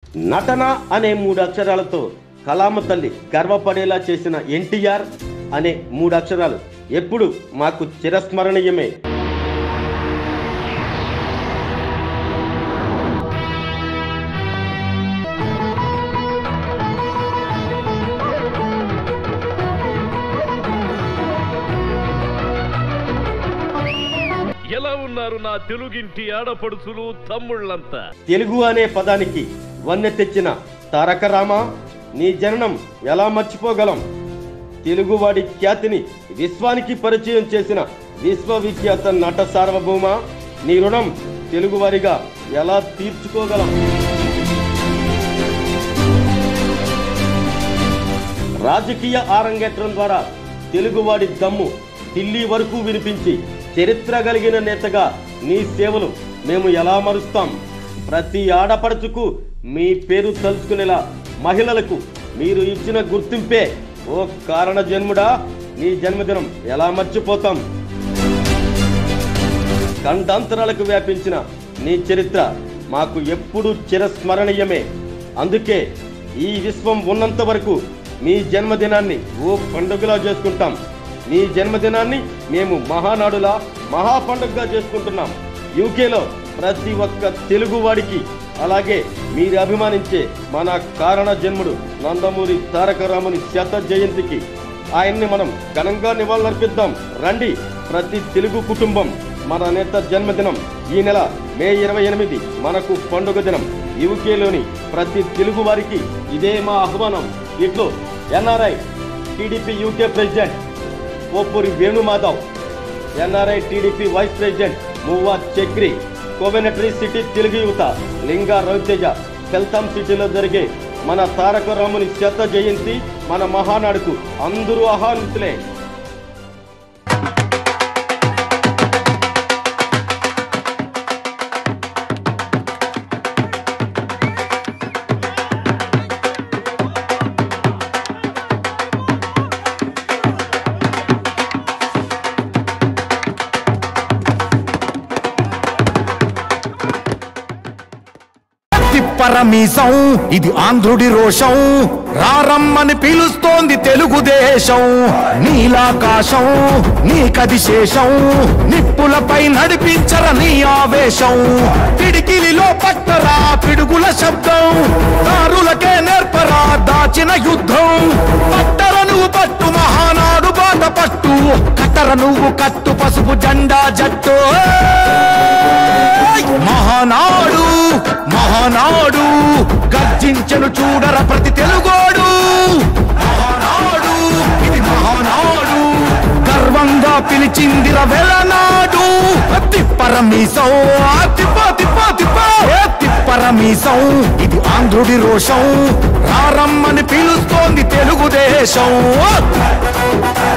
నటన అనే మూడు అక్షరాలతో కలామ తల్లి గర్వపడేలా చేసిన ఎన్టీఆర్ అనే మూడు అక్షరాలు ఎప్పుడు మాకు చిరస్మరణీయమే ఎలా ఉన్నారు నా తెలుగింటి ఆడపడుచులు తమ్ముళ్ళంతా తెలుగు అనే పదానికి వన్నె తెచ్చిన తారక రామ నీ జననం ఎలా మర్చిపోగలం తెలుగువాడి ఖ్యాతిని విశ్వానికి పరిచయం చేసిన విశ్వవిఖ్యాత నట సార్వభౌమ నీ రుణం తెలుగువారిగా ఎలా తీర్చుకోగలం రాజకీయ ఆరంగేట్రం ద్వారా తెలుగువాడి దమ్ము ఢిల్లీ వరకు వినిపించి చరిత్ర కలిగిన నేతగా నీ సేవలు మేము ఎలా మరుస్తాం ప్రతి ఆడపడుచుకు మీ పేరు తలుచుకునేలా మహిళలకు మీరు ఇచ్చిన గుర్తింపే ఓ కారణ జన్ముడా నీ జన్మదినం ఎలా మర్చిపోతాం ఖండాంతరాలకు వ్యాపించిన నీ చరిత్ర మాకు ఎప్పుడూ చిరస్మరణీయమే అందుకే ఈ విశ్వం ఉన్నంత వరకు మీ జన్మదినాన్ని ఓ పండుగలా చేసుకుంటాం మీ జన్మదినాన్ని మేము మహానాడులా మహా పండుగగా చేసుకుంటున్నాం యూకేలో ప్రతి ఒక్క తెలుగువాడికి అలాగే మీరు అభిమానించే మన కారణ జన్ముడు నందమూరి తారక రాముని శత జయంతికి ఆయన్ని మనం ఘనంగా నివాళులర్పిద్దాం రండి ప్రతి తెలుగు కుటుంబం మన నేత జన్మదినం ఈ నెల మే ఇరవై ఎనిమిది మనకు పండుగ దినం యూకేలోని ప్రతి తెలుగు వారికి ఇదే మా ఆహ్వానం ఇట్లు NRI TDP UK president Popuri Venumadhav NRI TDP vice president Muvva Chakri Coventry city Telugu యువత లింగా రవితేజ కెల్తాం సిటీలో జరిగే మన తారక రాముని శత జయంతి మన మహానాడుకు అందరూ ఆహ్వానితులే తిప్పరమీసం ఇది ఆంధ్రుడి రోషం రారమ్మని పిలుస్తోంది తెలుగుదేశం నీలాకాశం నీకది శేషం నిప్పులపై నడిపించర నీ ఆవేశం పిడికిలిలో పట్టరా పిడుగుల శబ్దం దారులకే నేర్పరా దాచిన యుద్ధం పట్టర నువ్వు పట్టు మహానాడు బాట పట్టు కట్టర నువ్వు కట్టు పసుపు జెండా జట్టు ఏయ్! మహానాడు మహానాడు గర్జించను చూడర ప్రతి తెలుగోడు మహానాడు ఇది మహానాడు గర్వంగా పిలిచిందిర వెలనాడు తిప్పరమీసం ఆ తిప్ప తిప్ప తిప్ప ఏ తిప్పరమీసం ఇది ఆంధ్రుడి రోషం రారమ్మని పిలుస్తోంది తెలుగుదేశం